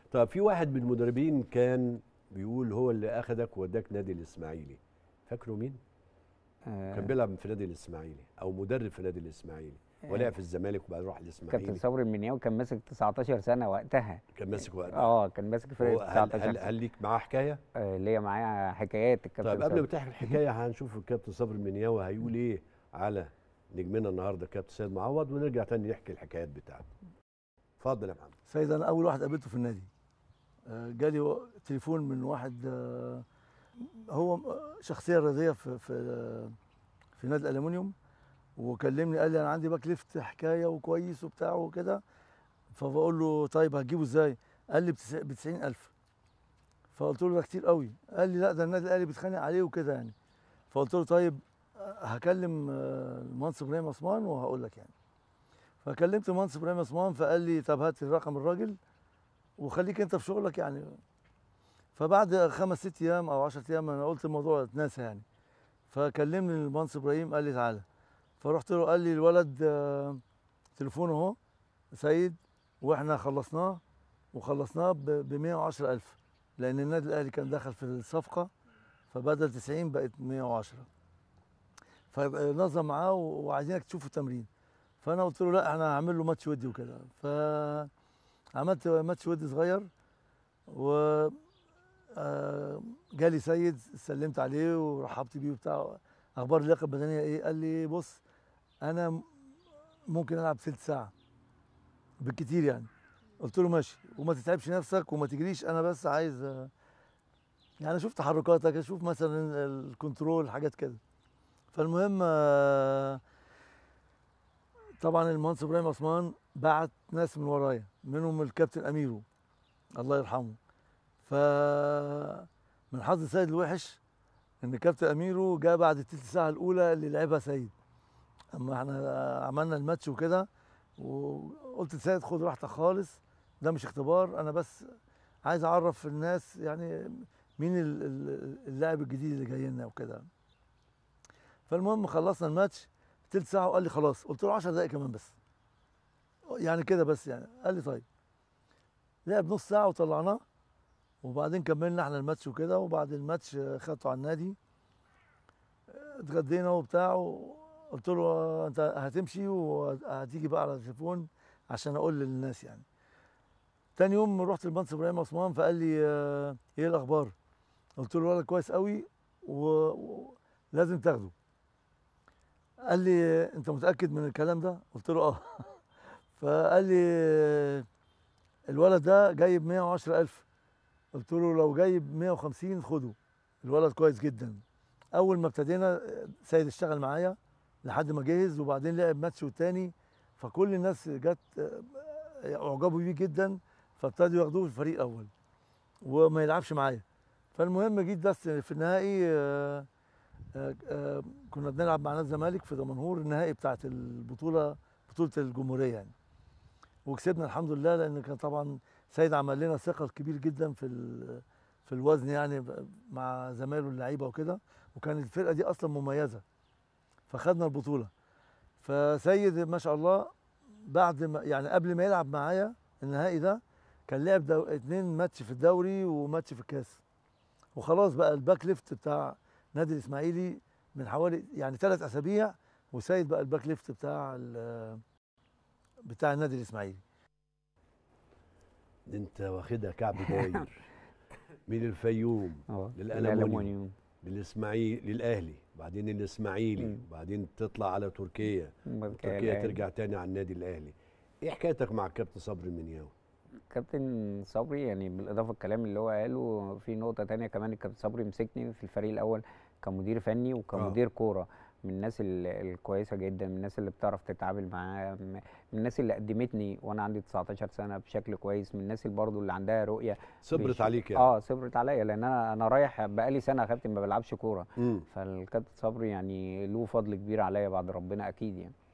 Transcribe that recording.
طب في واحد من المدربين كان بيقول هو اللي اخدك ووداك نادي الاسماعيلي فاكره مين آه، كان بيلعب في نادي الاسماعيلي او مدرب في نادي الاسماعيلي ولعب في الزمالك وبعدين راح كابتن الاسماعيلي صبري المنياوي كان ماسك 19 سنه وقتها كان ماسك وقت اه كان ماسك هو فرقه هل, 19 هل, سنه هل ليك معاه حكايه آه، ليا معايا حكايات الكابتن طيب قبل صبري. ما تحكي الحكايه هنشوف الكابتن صبري المنياوي هيقول ايه على نجمنا النهارده كابتن سيد معوض ونرجع تاني نحكي الحكايات بتاعته اتفضل يا محمد سيد انا اول واحد قابلته في النادي آه، جالي و- تليفون من واحد آه، هو شخصيه رياضيه في في في نادي الالومنيوم وكلمني قال لي انا عندي باك ليفت حكايه وكويس وبتاع وكده فبقول له طيب هتجيبه ازاي؟ قال لي ب 90000 فقلت له ده كتير قوي قال لي لا ده النادي الاهلي بيتخانق عليه وكده يعني فقلت له طيب آه، هكلم آه، المهندس ابراهيم عثمان وهقول لك يعني فكلمت المهندس ابراهيم عثمان فقال لي طب هات رقم الراجل وخليك انت في شغلك يعني فبعد خمس ست ايام او 10 ايام انا قلت الموضوع اتنسى يعني فكلمني المهندس ابراهيم قال لي تعالى فرحت له قال لي الولد آه، تليفونه اهو سيد واحنا خلصناه وخلصناه ب 110000 لان النادي الاهلي كان دخل في الصفقه فبدل 90 بقت 110 فنظم معاه وعايزينك تشوفوا التمرين فانا قلت له لا انا هعمل له ماتش ودي وكده فعملت ماتش ودي صغير و آه، جالي سيد سلمت عليه ورحبت بيه وبتاع اخبار اللياقه البدنيه ايه قال لي بص انا م- ممكن العب ثلث ساعه بالكتير يعني قلت له ماشي وما تتعبش نفسك وما تجريش انا بس عايز آه، يعني اشوف تحركاتك اشوف مثلا الكنترول حاجات كده فالمهم آه، طبعا المهندس ابراهيم عثمان بعت ناس من ورايا منهم الكابتن اميرو الله يرحمه ف من حظ سيد الوحش ان كابتن اميرو جاء بعد التلت ساعه الاولى اللي لعبها سيد اما احنا عملنا الماتش وكده وقلت لسيد خد راحتك خالص ده مش اختبار انا بس عايز اعرف الناس يعني مين ال- ال- اللاعب الجديد اللي جاي لنا وكده فالمهم خلصنا الماتش تلت ساعه وقال لي خلاص قلت له 10 دقايق كمان بس يعني كده بس يعني قال لي طيب لعب نص ساعه وطلعناه وبعدين كملنا احنا الماتش وكده وبعد الماتش آه، خدته على النادي آه، اتغدينا وبتاع وقلت له آه، انت هتمشي وهتيجي بقى على التليفون عشان اقول للناس يعني تاني يوم رحت للمهندس ابراهيم عثمان فقال لي آه، ايه الاخبار قلت له الولد كويس قوي و- ولازم تاخده قال لي انت متاكد من الكلام ده قلت له اه فقال لي الولد ده جايب 110000 قلت له لو جايب 150 خده الولد كويس جدا اول ما ابتدينا سيد اشتغل معايا لحد ما جهز وبعدين لعب ماتش والتاني فكل الناس جت آه، اعجبوا بيه جدا فابتدوا ياخدوه في الفريق الاول وما يلعبش معايا فالمهم جيت بس في النهائي آه، آه، آه، كنا بنلعب مع نادي الزمالك في دمنهور النهائي بتاعت البطوله بطوله الجمهوريه يعني وكسبنا الحمد لله لان كان طبعا سيد عمل لنا ثقل كبير جدا في ال- في الوزن يعني ب- مع زمايله اللعيبه وكده وكانت الفرقه دي اصلا مميزه فخدنا البطوله فسيد ما شاء الله بعد ما يعني قبل ما يلعب معايا النهائي ده كان لعب دو اتنين ماتش في الدوري وماتش في الكاس وخلاص بقى الباك ليفت بتاع نادي الاسماعيلي من حوالي يعني ثلاث اسابيع وسيد بقى الباك ليفت بتاع ال- بتاع النادي الاسماعيلي ده انت واخدها كعب داير من الفيوم اه للألمونيوم. الألمونيوم. للاسماعيلي للاهلي بعدين الاسماعيلي مم. بعدين تطلع على تركيا وبعد كده تركيا الأهلي. ترجع تاني على النادي الاهلي ايه حكايتك مع الكابتن صبري المنياوي كابتن صبري يعني بالاضافه الكلام اللي هو قاله في نقطه تانية كمان الكابتن صبري مسكني في الفريق الاول كمدير فني وكمدير كوره من الناس ال- الكويسه جدا من الناس اللي بتعرف تتعامل معاه م- من الناس اللي قدمتني وانا عندي 19 سنه بشكل كويس من الناس اللي برضو اللي عندها رؤيه صبرت بيش- عليك يعني اه صبرت عليا لان انا انا رايح بقالي سنه يا كابتن ما بلعبش كوره مم. فالكابتن صبري يعني له فضل كبير عليا بعد ربنا اكيد يعني